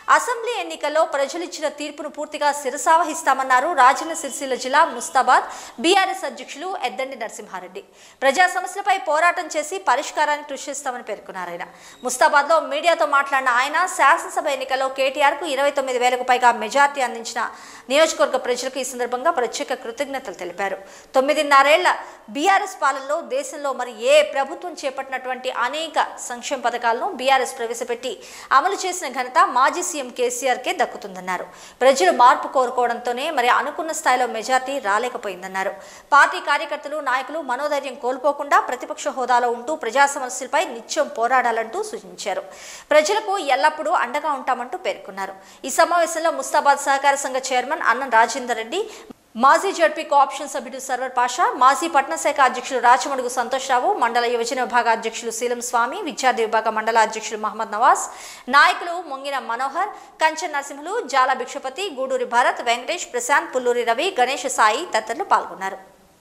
assembly ఎన్నికల్లో ప్రజలిచ్చిన తీర్పును పూర్తిగా శిరసావహిస్తామన్నారు రాజన్న సిరిసిల్ల జిల్లా ముస్తాబాద్ బీఆర్ఎస్ అధ్యక్షులు ఎద్దండి నరసింహారెడ్డి ప్రజా సమస్యలపై పోరాటం చేసి పరిష్కారానికి కృషి చేస్తామని పేర్కొన్నారు ఆయన ముస్తాబాద్ లో మీడియాతో మాట్లాడిన ఆయన శాసనసభ ఎన్నికల్లో కేటీఆర్ కు ఇరవై తొమ్మిది వేలకు పైగా మెజార్టీ అందించిన నియోజకవర్గ ప్రజలకు ఈ సందర్భంగా ప్రత్యేక కృతజ్ఞతలు తెలిపారు తొమ్మిదిన్నరేళ్ల బీఆర్ఎస్ పాలనలో దేశంలో మరి ఏ ప్రభుత్వం చేపట్టినటువంటి అనేక సంక్షేమ పథకాలను బీఆర్ఎస్ ప్రవేశపెట్టి అమలు చేసిన ఘనత మాజీ సీఎం కేసీఆర్కే దక్కుతుందన్నారు ప్రజలు మార్పు కోరుకోవడంతోనే మరి అనుకున్న స్థాయిలో మెజార్టీ రాలేకపోయిందన్నారు పార్టీ కార్యకర్తలు నాయకులు మనోధైర్యం కోల్పోకుండా ప్రతిపక్ష హోదాలో ఉంటూ ప్రజా సమస్యలపై నిత్యం పోరాడాలంటూ సూచించారు ప్రజలకు ఎల్లప్పుడూ అండగా ఉంటామంటూ పేర్కొన్నారు ఈ సమావేశంలో ముస్తాబాద్ సహకార సంఘ చైర్మన్ అన్నం రాజేందర్ రెడ్డి మాజీ జడ్పీ కోఆప్షన్ సభ్యుడు సర్వర్ పాషా మాజీ పట్న శాఖ అధ్యక్షులు రాచమడుగు సంతోష్రావు మండల యువజన విభాగ అధ్యక్షులు శీలం స్వామి విద్యార్థి విభాగ మండల అధ్యక్షులు మహమ్మద్ నవాజ్ నాయకులు మొంగిన మనోహర్ కంచన్ నరసింహులు జాల భిక్షపతి గూడూరి భరత్ వెంకటేష్ ప్రశాంత్ పుల్లూరి రవి గణేష్ సాయి తదితరులు పాల్గొన్నారు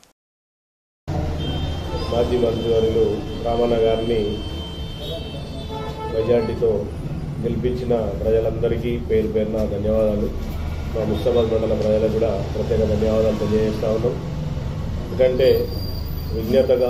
మాజీ మంత్రివర్యులు రామన్న గారిని మెజార్టీతో గెలిపించిన ప్రజలందరికీ పేరు పేరున ధన్యవాదాలు మా ముస్తాబాద్ మండల ప్రజలకు కూడా ప్రత్యేక ధన్యవాదాలు తెలియజేస్తా ఉన్నాం ఎందుకంటే విజ్ఞతగా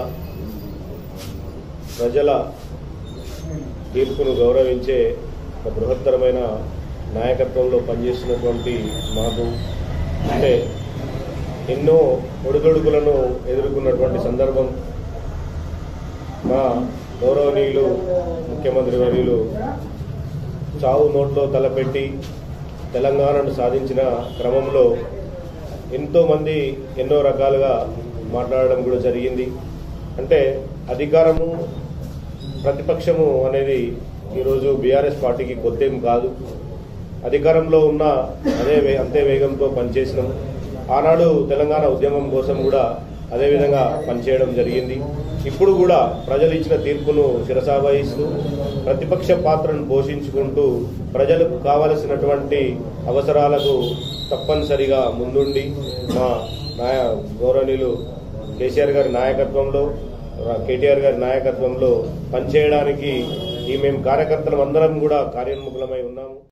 ప్రజల తీర్పును గౌరవించే ఒక బృహత్తరమైన నాయకత్వంలో పనిచేస్తున్నటువంటి మాకు అంటే ఎన్నో ఒడిదొడుకులను ఎదుర్కొన్నటువంటి సందర్భం మా గౌరవనీయులు ముఖ్యమంత్రి వర్యులు చావు నోట్లో తలపెట్టి తెలంగాణను సాధించిన క్రమంలో ఎంతోమంది ఎన్నో రకాలుగా మాట్లాడడం కూడా జరిగింది అంటే అధికారము ప్రతిపక్షము అనేది ఈరోజు బీఆర్ఎస్ పార్టీకి కొత్తేం కాదు అధికారంలో ఉన్న అదే వే- అంతే వేగంతో పనిచేసినాం ఆనాడు తెలంగాణ ఉద్యమం కోసం కూడా అదే విధంగా పనిచేయడం జరిగింది ఇప్పుడు కూడా ప్రజలు ఇచ్చిన తీర్పును శిరసావహిస్తూ ప్రతిపక్ష పాత్రను పోషించుకుంటూ ప్రజలకు కావలసినటువంటి అవసరాలకు తప్పనిసరిగా ముందుండి మా నాయ గౌరవనీయులు కేసీఆర్ గారి నాయకత్వంలో కేటీఆర్ గారి నాయకత్వంలో పనిచేయడానికి ఈ మేము కార్యకర్తలం అందరం కూడా కార్యోన్ముఖులమై ఉన్నాము